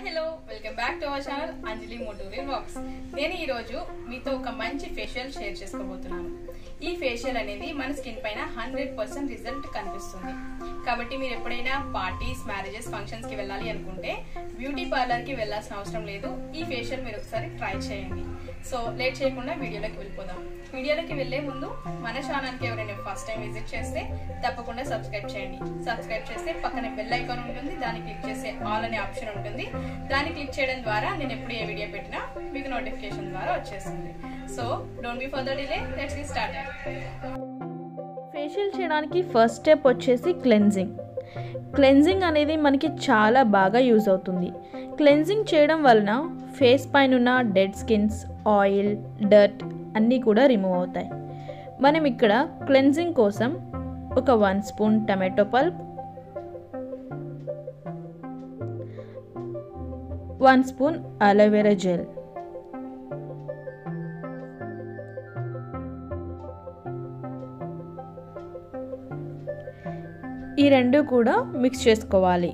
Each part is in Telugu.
hello welcome back to our channel Anjali Moturi vlogs నేను ఈ రోజు మీతో ఒక మంచి ఫేషియల్ షేర్ చేసుకోబోతున్నాను ఈ ఫేషియల్ అనేది మన స్కిన్ పైన హండ్రెడ్ పర్సెంట్ రిజల్ట్ కనిపిస్తుంది కాబట్టి మీరు ఎప్పుడైనా పార్టీస్ మ్యారేజెస్ ఫంక్షన్స్ కి వెళ్ళాలి అనుకుంటే బ్యూటీ పార్లర్ కి వెళ్ళాల్సిన అవసరం లేదు ఈ ఫేషియల్ మీరు ఒకసారి ట్రై చేయండి సో లేట్ చేయకుండా వీడియోలోకి వెళ్ళిపోదాం వీడియోలోకి వెళ్లే ముందు మన ఛానల్ కి ఎవరైనా ఫస్ట్ టైం విజిట్ చేస్తే తప్పకుండా సబ్స్క్రైబ్ చేయండి సబ్స్క్రైబ్ చేస్తే పక్కన బెల్ ఐకాన్ ఉంటుంది దాన్ని క్లిక్ చేస్తే ఆల్ అనే ఆప్షన్ ఉంటుంది దాన్ని క్లిక్ చేయడం ద్వారా నేను ఎప్పుడు ఏ వీడియో పెట్టినా మీకు నోటిఫికేషన్ ద్వారా వచ్చేస్తుంది so don't be further delay let's get start facial చేయడానికి ఫస్ట్ స్టెప్ వచ్చేసి క్లెన్జింగ్ క్లెన్జింగ్ అనేది మనకి చాలా బాగా యూజ్ అవుతుంది క్లెన్జింగ్ చేయడం వలన ఫేస్ పైన ఉన్న డెడ్ స్కిన్స్ ఆయిల్ డర్ట్ అన్నీ కూడా రిమూవ్ అవుతాయి మనం ఇక్కడ క్లెన్జింగ్ కోసం ఒక one spoon tomato pulp one spoon aloe vera gel ఈ రెండు కూడా మిక్స్ చేసుకోవాలి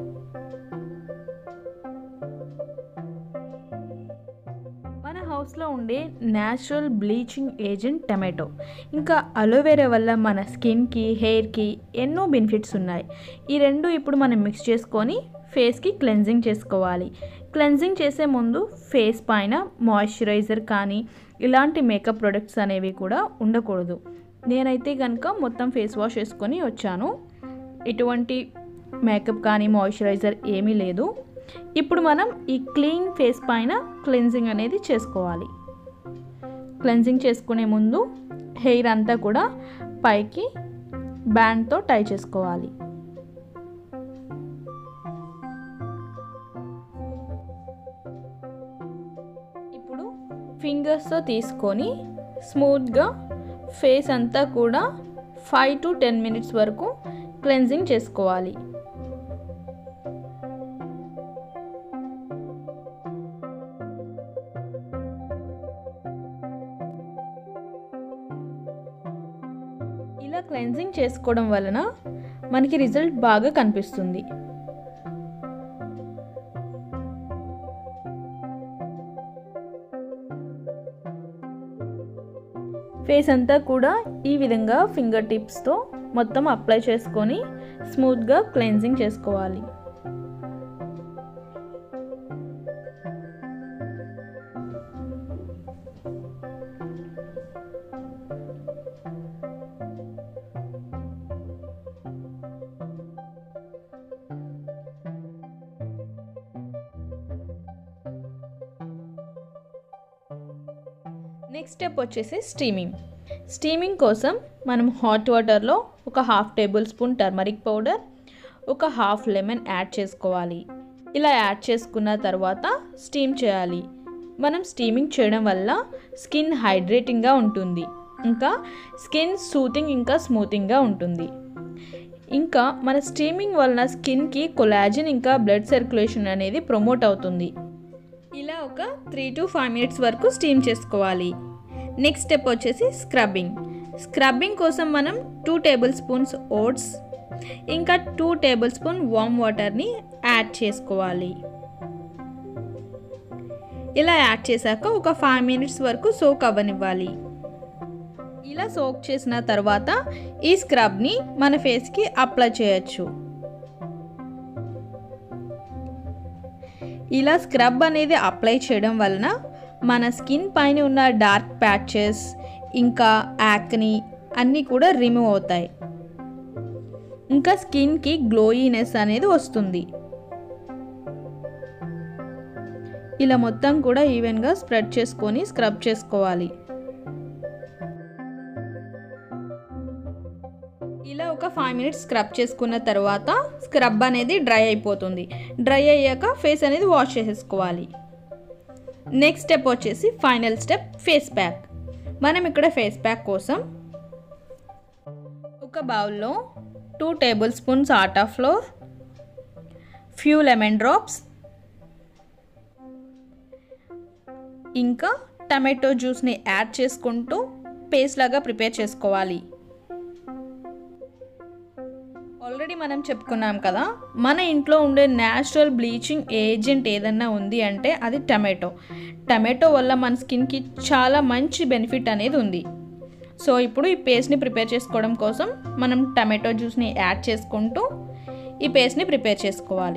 మన హౌస్లో ఉండే న్యాచురల్ బ్లీచింగ్ ఏజెంట్ టమాటో ఇంకా అలోవెరా వల్ల మన స్కిన్కి హెయిర్కి ఎన్నో బెనిఫిట్స్ ఉన్నాయి ఈ రెండు ఇప్పుడు మనం మిక్స్ చేసుకొని ఫేస్కి క్లెన్జింగ్ చేసుకోవాలి క్లెన్జింగ్ చేసే ముందు ఫేస్ పైన మాయిశ్చరైజర్ కానీ ఇలాంటి మేకప్ ప్రొడక్ట్స్ అనేవి కూడా ఉండకూడదు నేనైతే కనుక మొత్తం ఫేస్ వాష్ చేసుకొని వచ్చాను ఎటువంటి మేకప్ కానీ మాయిశ్చరైజర్ ఏమీ లేదు ఇప్పుడు మనం ఈ క్లీన్ ఫేస్ పైన క్లెన్జింగ్ అనేది చేసుకోవాలి క్లెన్జింగ్ చేసుకునే ముందు హెయిర్ అంతా కూడా పైకి బ్యాండ్తో టై చేసుకోవాలి ఇప్పుడు ఫింగర్స్తో తీసుకొని స్మూత్గా ఫేస్ అంతా కూడా ఫైవ్ టు టెన్ మినిట్స్ వరకు క్లెన్జింగ్ చేసుకోవాలి ఇలా క్లెన్జింగ్ చేసుకోవడం వలన మనకి రిజల్ట్ బాగా కనిపిస్తుంది ఫేస్ అంతా కూడా ఈ విధంగా ఫింగర్ టిప్స్తో మొత్తం అప్లై చేసుకొని స్మూత్గా క్లెన్జింగ్ చేసుకోవాలి నెక్స్ట్ స్టెప్ వచ్చేసి స్టీమింగ్ స్టీమింగ్ కోసం మనం హాట్ వాటర్లో ఒక half tablespoon turmeric powder ఒక హాఫ్ లెమన్ యాడ్ చేసుకోవాలి ఇలా యాడ్ చేసుకున్న తర్వాత స్టీమ్ చేయాలి మనం స్టీమింగ్ చేయడం వల్ల స్కిన్ హైడ్రేటింగ్గా ఉంటుంది ఇంకా స్కిన్ సూతింగ్ ఇంకా స్మూతింగ్గా ఉంటుంది ఇంకా మన స్టీమింగ్ వలన స్కిన్కి కొలాజిన్ ఇంకా బ్లడ్ సర్క్యులేషన్ అనేది ప్రమోట్ అవుతుంది ఇలా ఒక త్రీ టు ఫైవ్ మినిట్స్ వరకు స్టీమ్ చేసుకోవాలి నెక్స్ట్ స్టెప్ వచ్చేసి స్క్రబ్బింగ్ స్క్రబ్బింగ్ కోసం మనం టూ టేబుల్ స్పూన్స్ ఓట్స్ ఇంకా టూ టేబుల్ స్పూన్ వామ్ వాటర్ని యాడ్ చేసుకోవాలి ఇలా యాడ్ చేశాక ఒక ఫైవ్ మినిట్స్ వరకు సోక్ అవ్వనివ్వాలి ఇలా సోక్ చేసిన తర్వాత ఈ స్క్రబ్ని మన ఫేస్కి అప్లై చేయొచ్చు ఇలా స్క్రబ్ అనేది అప్లై చేయడం వలన మన స్కిన్ పైన ఉన్న డార్క్ ప్యాచెస్ ఇంకా యాక్ని అన్నీ కూడా రిమూవ్ అవుతాయి ఇంకా స్కిన్కి గ్లోయినెస్ అనేది వస్తుంది ఇలా మొత్తం కూడా ఈవెన్గా స్ప్రెడ్ చేసుకొని స్క్రబ్ చేసుకోవాలి ఇలా ఒక ఫైవ్ మినిట్స్ స్క్రబ్ చేసుకున్న తర్వాత స్క్రబ్ అనేది డ్రై అయిపోతుంది డ్రై అయ్యాక ఫేస్ అనేది వాష్ చేసేసుకోవాలి నెక్స్ట్ స్టెప్ వచ్చేసి ఫైనల్ స్టెప్ ఫేస్ ప్యాక్ మనం ఇక్కడ ఫేస్ ప్యాక్ కోసం ఒక బౌల్లో two tablespoons atta flour few lemon drops ఇంకా టమాటో జ్యూస్ని యాడ్ చేసుకుంటూ పేస్ట్ లాగా ప్రిపేర్ చేసుకోవాలి ఆల్రెడీ ఆల్రెడీ మనం చెప్పుకున్నాం కదా మన ఇంట్లో ఉండే న్యాచురల్ బ్లీచింగ్ ఏజెంట్ ఏదన్నా ఉంది అంటే అది టమాటో టమాటో వల్ల మన స్కిన్కి చాలా మంచి బెనిఫిట్ అనేది ఉంది సో ఇప్పుడు ఈ పేస్ట్ని ప్రిపేర్ చేసుకోవడం కోసం మనం టమాటో జ్యూస్ని యాడ్ చేసుకుంటూ ఈ పేస్ట్ని ప్రిపేర్ చేసుకోవాలి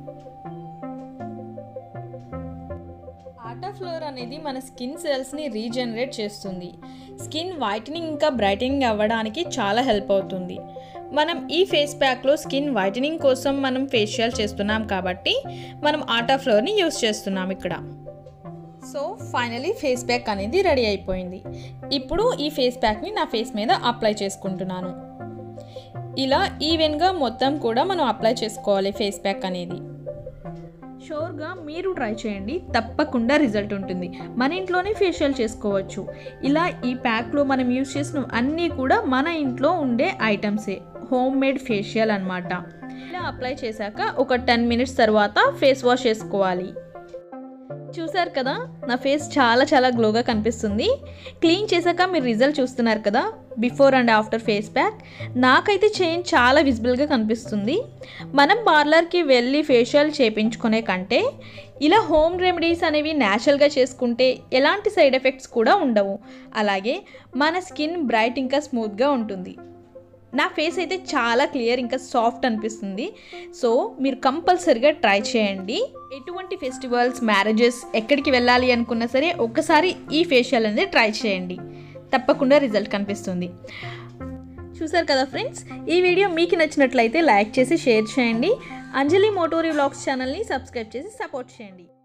ఆటా ఫ్లోర్ అనేది మన స్కిన్ సెల్స్ని రీజనరేట్ చేస్తుంది స్కిన్ వైటనింగ్ ఇంకా బ్రైటనింగ్ అవ్వడానికి చాలా హెల్ప్ అవుతుంది మనం ఈ ఫేస్ ప్యాక్లో స్కిన్ వైటనింగ్ కోసం మనం ఫేషియల్ చేస్తున్నాం కాబట్టి మనం ఆటా ఫ్లోర్ని యూస్ చేస్తున్నాం ఇక్కడ సో ఫైనలీ ఫేస్ ప్యాక్ అనేది రెడీ అయిపోయింది ఇప్పుడు ఈ ఫేస్ ప్యాక్ని నా ఫేస్ మీద అప్లై చేసుకుంటున్నాను ఇలా ఈవెన్గా మొత్తం కూడా మనం అప్లై చేసుకోవాలి ఫేస్ ప్యాక్ అనేది షోర్గా మీరు ట్రై చేయండి తప్పకుండా రిజల్ట్ ఉంటుంది మన ఇంట్లోనే ఫేషియల్ చేసుకోవచ్చు ఇలా ఈ ప్యాక్లో మనం యూజ్ చేసిన అన్నీ కూడా మన ఇంట్లో ఉండే ఐటమ్సే హోమ్ మేడ్ ఫేషియల్ అనమాట ఇలా అప్లై చేశాక ఒక టెన్ మినిట్స్ తర్వాత ఫేస్ వాష్ చేసుకోవాలి చూసారు కదా నా ఫేస్ చాలా చాలా గ్లోగా కనిపిస్తుంది క్లీన్ చేశాక మీరు రిజల్ట్ చూస్తున్నారు కదా before and after face pack నాకైతే చేంజ్ చాలా విజిబుల్గా కనిపిస్తుంది మనం పార్లర్కి వెళ్ళి ఫేషియల్ చేపించుకునే కంటే ఇలా హోమ్ రెమెడీస్ అనేవి న్యాచురల్గా చేసుకుంటే ఎలాంటి సైడ్ ఎఫెక్ట్స్ కూడా ఉండవు అలాగే మన స్కిన్ బ్రైట్ ఇంకా స్మూత్గా ఉంటుంది నా ఫేస్ అయితే చాలా క్లియర్ ఇంకా సాఫ్ట్ అనిపిస్తుంది సో మీరు కంపల్సరిగా ట్రై చేయండి ఎటువంటి ఫెస్టివల్స్ మ్యారేజెస్ ఎక్కడికి వెళ్ళాలి అనుకున్నా సరే ఒక్కసారి ఈ ఫేషియల్ అనేది ట్రై చేయండి తప్పకుండా రిజల్ట్ కనిపిస్తుంది చూసారు కదా ఫ్రెండ్స్ ఈ వీడియో మీకు నచ్చినట్లయితే లైక్ చేసి షేర్ చేయండి అంజలి మోటోరీ వ్లాగ్స్ ఛానల్ని సబ్స్క్రైబ్ చేసి సపోర్ట్ చేయండి